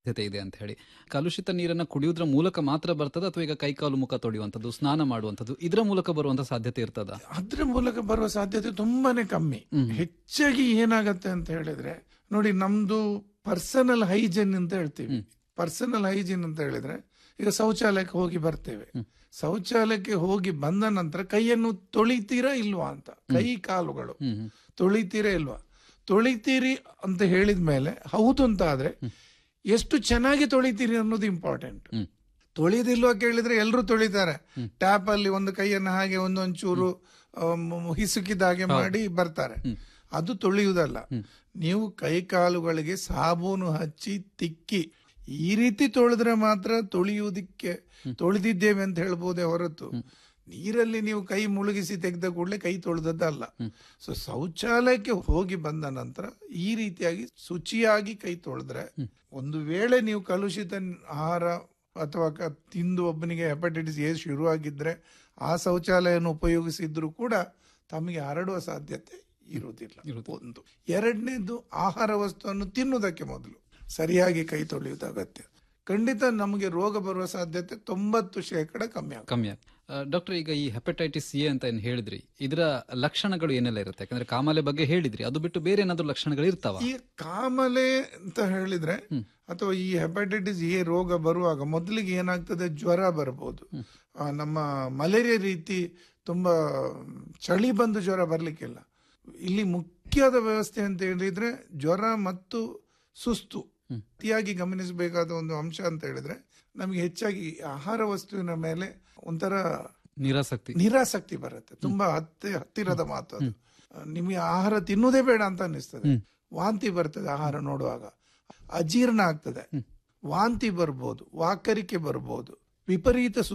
ಸಾಧ್ಯತೆ ಇದೆ ಅಂತ ಹೇಳಿ ಕಲುಷಿತ ನೀರನ್ನ ಕುಡಿಯುವುದರ ಮೂಲಕ ಮಾತ್ರ ಬರ್ತದ ಅಥವಾ ಈಗ ಕೈಕಾಲು ಮುಖ ತೊಳೆಯುವಂಥದ್ದು ಸ್ನಾನ ಮಾಡುವಂಥದ್ದು ಇದರ ಮೂಲಕ ಬರುವಂತ ಸಾಧ್ಯತೆ ಇರ್ತದ ಅದ್ರ ಮೂಲಕ ಬರುವ ಸಾಧ್ಯತೆ ತುಂಬಾನೇ ಕಮ್ಮಿ ಹೆಚ್ಚಾಗಿ ಏನಾಗತ್ತೆ ಅಂತ ಹೇಳಿದ್ರೆ ನೋಡಿ ನಮ್ದು ಪರ್ಸನಲ್ ಹೈಜಿನ್ ಅಂತ ಹೇಳ್ತೀವಿ ಪರ್ಸನಲ್ ಹೈಜಿನ್ ಅಂತ ಹೇಳಿದ್ರೆ ಈಗ ಶೌಚಾಲಯಕ್ಕೆ ಹೋಗಿ ಬರ್ತೇವೆ ಶೌಚಾಲಯಕ್ಕೆ ಹೋಗಿ ಬಂದ ನಂತರ ಕೈಯನ್ನು ತೊಳಿತೀರಾ ಇಲ್ವಾ ಅಂತ ಕೈ ಕಾಲುಗಳು ತೊಳಿತೀರಾ ಇಲ್ವಾ ತೊಳಿತೀರಿ ಅಂತ ಹೇಳಿದ ಮೇಲೆ ಹೌದು ಅಂತ ಆದ್ರೆ ಎಷ್ಟು ಚೆನ್ನಾಗಿ ತೊಳಿತೀರಿ ಅನ್ನೋದು ಇಂಪಾರ್ಟೆಂಟ್ ತೊಳಿದಿಲ್ವಾ ಕೇಳಿದ್ರೆ ಎಲ್ಲರೂ ತೊಳಿತಾರೆ ಟ್ಯಾಪ್ ಅಲ್ಲಿ ಒಂದು ಕೈಯನ್ನು ಹಾಗೆ ಒಂದೊಂಚೂರು ಆಮ್, ಹಿಸುಕಿದ ಹಾಗೆ ಮಾಡಿ ಬರ್ತಾರೆ ಅದು ತೊಳೆಯುವುದಲ್ಲ ನೀವು ಕೈ ಕಾಲುಗಳಿಗೆ ಸಾಬೂನು ಹಚ್ಚಿ ತಿಕ್ಕಿ ಈ ರೀತಿ ತೊಳೆದ್ರೆ ಮಾತ್ರ ತೊಳೆಯುವುದಕ್ಕೆ ತೊಳೆದಿದ್ದೇವೆ ಅಂತ ಹೇಳ್ಬೋದೇ ಹೊರತು ನೀರಲ್ಲಿ ನೀವು ಕೈ ಮುಳುಗಿಸಿ ತೆಗೆದ ಕೂಡಲೇ ಕೈ ತೊಳೆದದ್ದಲ್ಲ ಸೊ ಶೌಚಾಲಯಕ್ಕೆ ಹೋಗಿ ಬಂದ ನಂತರ ಈ ರೀತಿಯಾಗಿ ಶುಚಿಯಾಗಿ ಕೈ ತೊಳೆದ್ರೆ ಒಂದು ವೇಳೆ ನೀವು ಕಲುಷಿತ ಆಹಾರ ಅಥವಾ ಕ- ತಿಂದು ಒಬ್ಬನಿಗೆ ಹೆಪಟೈಟಿಸ್ ಎ ಶುರುವಾಗಿದ್ರೆ ಆ ಶೌಚಾಲಯವನ್ನು ಉಪಯೋಗಿಸಿದ್ರು ಕೂಡ ತಮಗೆ ಹರಡುವ ಸಾಧ್ಯತೆ ಇರುವುದಿಲ್ಲ ಒಂದು ಎರಡನೇದು ಆಹಾರ ವಸ್ತುವನ್ನು ತಿನ್ನುವುದಕ್ಕೆ ಮೊದಲು ಸರಿಯಾಗಿ ಕೈ ತೊಳೆಯುವುದು ಅಗತ್ಯ ಖಂಡಿತ ನಮಗೆ ರೋಗ ಬರುವ ಸಾಧ್ಯತೆ ತೊಂಬತ್ತು ಶೇಕಡ ಕಮ್ಮಿ ಆಗುತ್ತೆ ಕಮ್ಮಿ ಡಾಕ್ಟರ್ ಈಗ ಈ ಹೆಪಟೈಟಿಸ್ ಎ ಅಂತ ಏನ್ ಹೇಳಿದ್ರಿ ಇದರ ಲಕ್ಷಣಗಳು ಏನೆಲ್ಲ ಇರುತ್ತೆ ಯಾಕಂದ್ರೆ ಕಾಮಾಲೆ ಬಗ್ಗೆ ಹೇಳಿದ್ರಿ ಅದು ಬಿಟ್ಟು ಬೇರೆ ಏನಾದ್ರು ಲಕ್ಷಣಗಳು ಇರ್ತಾವ ಈ ಕಾಮಲೆ ಅಂತ ಹೇಳಿದ್ರೆ ಅಥವಾ ಈ ಹೆಪಟೈಟಿಸ್ ಎ ರೋಗ ಬರುವಾಗ ಮೊದಲಿಗೆ ಏನಾಗ್ತದೆ ಜ್ವರ ಬರಬಹುದು ಆ, ನಮ್ಮ ಮಲೇರಿಯಾ ರೀತಿ ತುಂಬಾ ಚಳಿ ಬಂದು ಜ್ವರ ಬರ್ಲಿಕ್ಕಿಲ್ಲ ಇಲ್ಲಿ ಮುಖ್ಯವಾದ ವ್ಯವಸ್ಥೆ ಅಂತ ಹೇಳಿದ್ರೆ ಜ್ವರ ಮತ್ತು ಸುಸ್ತು ಅತಿಯಾಗಿ ಗಮನಿಸಬೇಕಾದ ಒಂದು ಅಂಶ ಅಂತ ಹೇಳಿದ್ರೆ ನಮಗೆ ಹೆಚ್ಚಾಗಿ ಆಹಾರ ವಸ್ತುವಿನ ಮೇಲೆ ಒಂಥರ ನಿರಾಸಕ್ತಿ ನಿರಾಸಕ್ತಿ ಬರುತ್ತೆ ತುಂಬಾ ಹತ್ತಿ ಹತ್ತಿರದ ಮಾತು ಅದು ನಿಮಗೆ ಆಹಾರ ತಿನ್ನುವುದೇ ಬೇಡ ಅಂತ ಅನಿಸ್ತದೆ ವಾಂತಿ ಬರ್ತದೆ ಆಹಾರ ನೋಡುವಾಗ ಅಜೀರ್ಣ ಆಗ್ತದೆ ವಾಂತಿ ಬರ್ಬೋದು ವಾಕರಿಕೆ ಬರ್ಬೋದು ವಿಪರೀತ